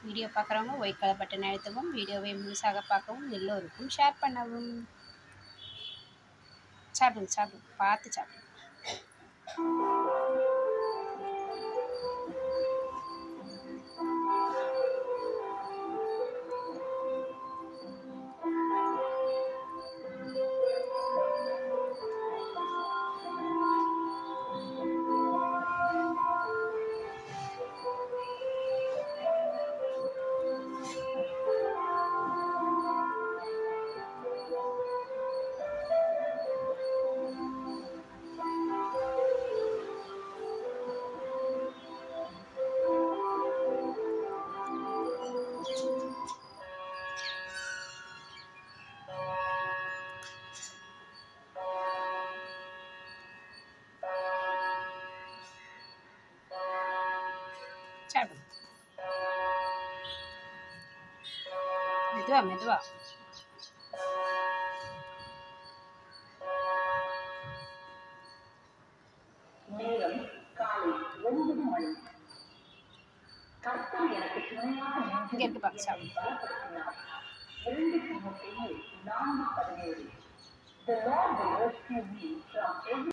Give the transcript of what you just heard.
video பார்க்குறவங்க white colour button அழுத்தவும் வீடியோவை முழுசாக பார்க்கவும் எல்லோருக்கும் ஷேர் பண்ணவும் சாப்பிடுங்க சாப்பிடுங்க பார்த்து சாப்பிடுங்க சாப்பிடுங்க மெதுவா மெதுவா நேரம் காலை ஒன்பது மணி கர்த்தர் எனக்கு துணையாக இங்க நின்று இருக்கு பாக்க சாப்பிடுங்க பலப்படுத்தினார் இரண்டு தீமோத்தேயு நான்கு பதினேழு The Lord will rescue me from every